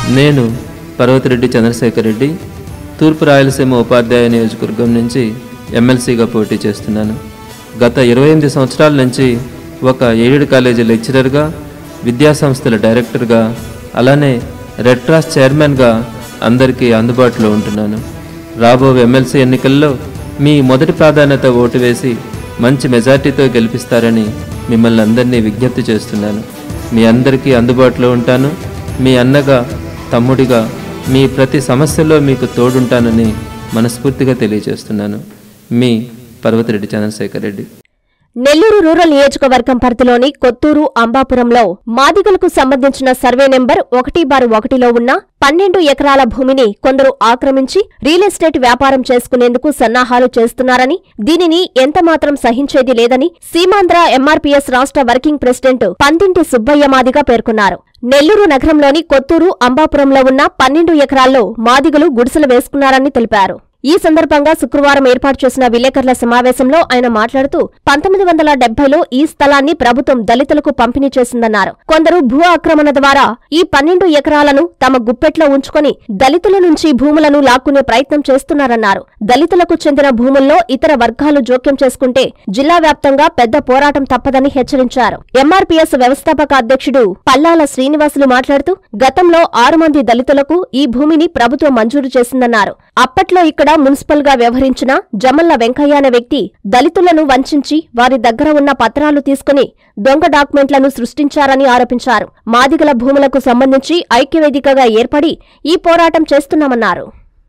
నేను పర్వతిరెడ్డి చంద్రశేఖర్ రెడ్డి తూర్పు రాయలసీమ ఉపాధ్యాయ నియోజకవర్గం నుంచి ఎమ్మెల్సీగా పోటీ చేస్తున్నాను గత ఇరవై ఎనిమిది సంవత్సరాల నుంచి ఒక ఎయిడెడ్ కాలేజీ లెక్చరర్గా విద్యాసంస్థల డైరెక్టర్గా అలానే రెడ్ క్రాస్ చైర్మన్గా అందరికీ అందుబాటులో ఉంటున్నాను రాబో ఎమ్మెల్సీ ఎన్నికల్లో మీ మొదటి ప్రాధాన్యత ఓటు వేసి మంచి మెజార్టీతో గెలిపిస్తారని మిమ్మల్ని అందరినీ విజ్ఞప్తి చేస్తున్నాను మీ అందరికీ అందుబాటులో ఉంటాను మీ అన్నగా తమ్ముడిగా మీ ప్రతి సమస్యలో మీకు తోడుంటానని మనస్ఫూర్తిగా తెలియజేస్తున్నాను మీ పర్వతిరెడ్డి చంద్రశేఖర్ రెడ్డి నెల్లూరు రూరల్ నియోజకవర్గం పరిధిలోని కొత్తూరు అంబాపురంలో మాదిగలకు సంబంధించిన సర్వే నెంబర్ ఒకటి బారు ఒకటిలో ఉన్న పన్నెండు ఎకరాల భూమిని కొందరు ఆక్రమించి రియల్ ఎస్టేట్ వ్యాపారం చేసుకునేందుకు సన్నాహాలు చేస్తున్నారని దీనిని ఎంతమాత్రం సహించేది లేదని సీమాంధ్ర ఎంఆర్పీఎస్ రాష్ట్ర వర్కింగ్ ప్రెసిడెంట్ పందింటి సుబ్బయ్య మాదిగ పేర్కొన్నారు నెల్లూరు నగరంలోని కొత్తూరు అంబాపురంలో ఉన్న పన్నెండు ఎకరాల్లో మాదిగలు గుడిసెలు వేసుకున్నారని తెలిపారు ఈ సందర్భంగా శుక్రవారం ఏర్పాటు చేసిన విలేకరుల సమావేశంలో ఆయన మాట్లాడుతూ పంతొమ్మిది వందల డెబ్బైలో ఈ స్థలాన్ని ప్రభుత్వం దళితులకు పంపిణీ చేసిందన్నారు కొందరు భూ ఆక్రమణ ద్వారా ఈ పన్నెండు ఎకరాలను తమ గుప్పెట్లో ఉంచుకొని దళితుల నుంచి భూములను లాక్కునే ప్రయత్నం చేస్తున్నారన్నారు దళితులకు చెందిన భూముల్లో ఇతర వర్గాలు జోక్యం చేసుకుంటే జిల్లా వ్యాప్తంగా పెద్ద పోరాటం తప్పదని హెచ్చరించారు ఎంఆర్పీఎస్ వ్యవస్థాపక అధ్యక్షుడు పల్లాల శ్రీనివాసులు మాట్లాడుతూ గతంలో ఆరు మంది దళితులకు ఈ భూమిని ప్రభుత్వం మంజూరు చేసిందన్నారు అప్పట్లో ఇక్కడ మున్సిపల్ గా వ్యవహరించిన జమల్ల వెంకయ్య అనే వ్యక్తి దళితులను వంచించి వారి దగ్గర ఉన్న పత్రాలు తీసుకుని దొంగ డాక్యుమెంట్లను సృష్టించారని ఆరోపించారు మాదిగల భూములకు సంబంధించి ఐక్యవేదికగా ఏర్పడి ఈ పోరాటం చేస్తున్నామన్నారు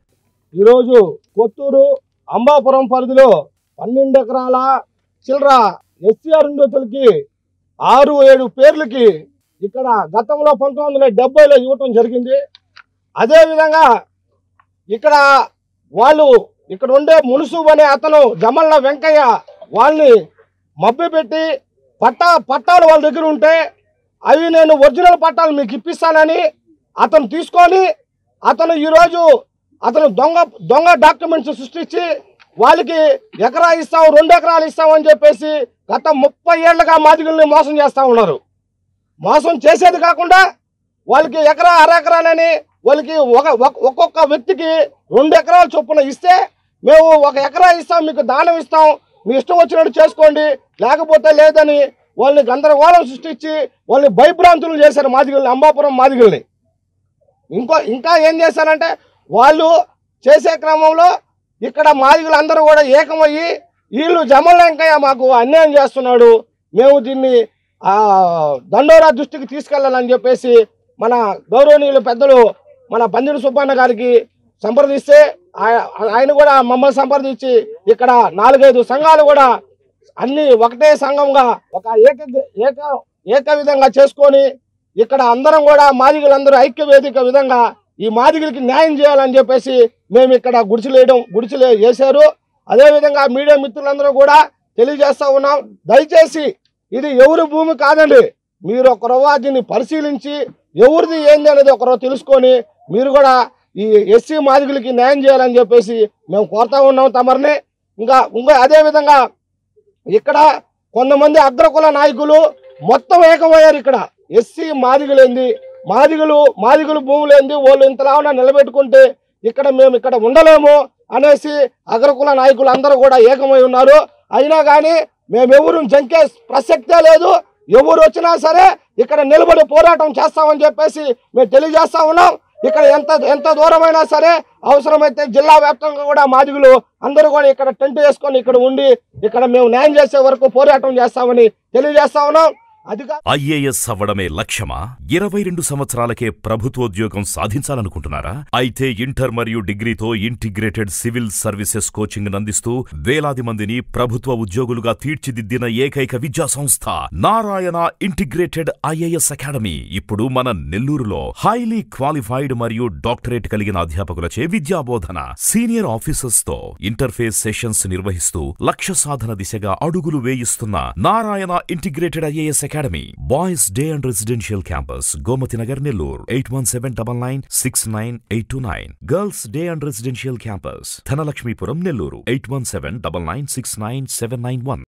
ఈరోజు కొత్తూరు అంబాపురం పరిధిలో పన్నెండు ఎకరాల చిల్లర ఎస్సీ అరుంధతులకి ఆరు ఏడు పేర్లకి ఇక్కడ గతంలో పంతొమ్మిది వందల డెబ్బైలో ఇవ్వటం జరిగింది అదేవిధంగా ఇక్కడ వాళ్ళు ఇక్కడ ఉండే మునుసు అనే అతను జమల్ల వెంకయ్య వాళ్ళని మభ్యపెట్టి పట్టా పట్టాలు వాళ్ళ దగ్గర ఉంటే అవి నేను ఒరిజినల్ పట్టాలు మీకు ఇప్పిస్తానని అతను తీసుకొని అతను ఈరోజు అతను దొంగ దొంగ డాక్యుమెంట్స్ సృష్టించి వాళ్ళకి ఎకరా ఇస్తాం రెండు ఎకరాలు ఇస్తాం అని చెప్పేసి గత ముప్పై ఏళ్ళగా మాదిగుల్ని మోసం చేస్తా ఉన్నారు మోసం చేసేది కాకుండా వాళ్ళకి ఎకరా అర ఎకరాలని వాళ్ళకి ఒక ఒక- ఒక్కొక్క వ్యక్తికి రెండు ఎకరాల చొప్పున ఇస్తే మేము ఒక ఎకరా ఇస్తాం మీకు దానం ఇస్తాం మీ ఇష్టం వచ్చినట్టు చేసుకోండి లేకపోతే లేదని వాళ్ళని గందరగోళం సృష్టించి వాళ్ళని భయభ్రాంతులు చేశారు మాదిగుల్ని అంబాపురం మాదిగుల్ని ఇంకో ఇంకా ఏం చేశారంటే వాళ్ళు చేసే క్రమంలో ఇక్కడ మాదిగులు అందరూ కూడా ఏకమయ్యి వీళ్ళు జమల్ వెంకయ్య మాకు అన్యాయం చేస్తున్నాడు మేము దీన్ని ఆ, దండోరా దృష్టికి తీసుకెళ్ళాలని చెప్పేసి మన గౌరవనీయులు పెద్దలు మన పందిరి సుబ్బన్న గారికి సంప్రదిస్తే ఆయ- ఆయన కూడా మమ్మల్ని సంప్రదించి ఇక్కడ నాలుగైదు సంఘాలు కూడా అన్ని ఒకటే సంఘంగా ఒక ఏక ఏక ఏక విధంగా చేసుకొని ఇక్కడ అందరం కూడా మాదిగలందరూ ఐక్య వేదిక విధంగా ఈ మాదిగలకి న్యాయం చేయాలని చెప్పేసి మేము ఇక్కడ గుడిసెలు వేయడం గుడిసెలు వేశారు అదేవిధంగా మీడియా మిత్రులందరూ కూడా తెలియజేస్తా ఉన్నాం దయచేసి ఇది ఎవరి భూమి కాదండి మీరు ఒకరవ్వ దీన్ని పరిశీలించి ఎవరిది ఏంది అనేది ఒకరో తెలుసుకొని మీరు కూడా ఈ ఎస్సీ మాదిగులకి న్యాయం చేయాలని చెప్పేసి మేము కోరుతా ఉన్నాం తమరిని ఇంకా ఇంకా అదే విధంగా ఇక్కడ కొంతమంది అగ్రకుల నాయకులు మొత్తం ఏకమయ్యారు ఇక్కడ ఎస్సీ మాదిగులేంది మాదిగులు మాదిగులు భూములేంది వాళ్ళు ఇంతలాగా నిలబెట్టుకుంటే ఇక్కడ మేము ఇక్కడ ఉండలేము అనేసి అగ్రకుల నాయకులు అందరూ కూడా ఏకమై ఉన్నారు అయినా కానీ మేమెవరు జంకే ప్రసక్తే లేదు ఎవరు వచ్చినా సరే ఇక్కడ నిలబడి పోరాటం చేస్తామని చెప్పేసి మేము తెలియజేస్తా ఉన్నాం ఇక్కడ ఎంత ఎంత దూరమైనా సరే అవసరమైతే జిల్లా వ్యాప్తంగా కూడా మాదిగులు అందరూ కూడా ఇక్కడ టెంట్ వేసుకొని ఇక్కడ ఉండి ఇక్కడ మేము న్యాయం చేసే వరకు పోరాటం చేస్తామని తెలియజేస్తా ఉన్నాం అధికార ఐఏఎస్ అవ్వడమే లక్ష్యమా ఇరవై రెండు సంవత్సరాలకే ప్రభుత్వోద్యోగం సాధించాలనుకుంటున్నారా అయితే ఇంటర్ మరియు డిగ్రీతో ఇంటిగ్రేటెడ్ సివిల్ సర్వీసెస్ కోచింగ్ అందిస్తూ వేలాది మందిని ప్రభుత్వ ఉద్యోగులుగా తీర్చిదిద్దిన ఏకైక విద్యా సంస్థ నారాయణ ఇంటిగ్రేటెడ్ ఐఏఎస్ అకాడమీ ఇప్పుడు మన నెల్లూరులో హైలీ క్వాలిఫైడ్ మరియు డాక్టరేట్ కలిగిన అధ్యాపకులచే విద్యాబోధన సీనియర్ ఆఫీసర్స్ తో ఇంటర్ఫేస్ సెషన్స్ నిర్వహిస్తూ లక్ష్య సాధన దిశగా అడుగులు వేయిస్తున్న Narayana integrated IAS academy boys day and residential campus Gomathi Nagar Nellore eight one seven double nine six nine eight two nine girls day and residential campus Dhanalakshmipuram Nellore eight one seven double nine six nine seven nine one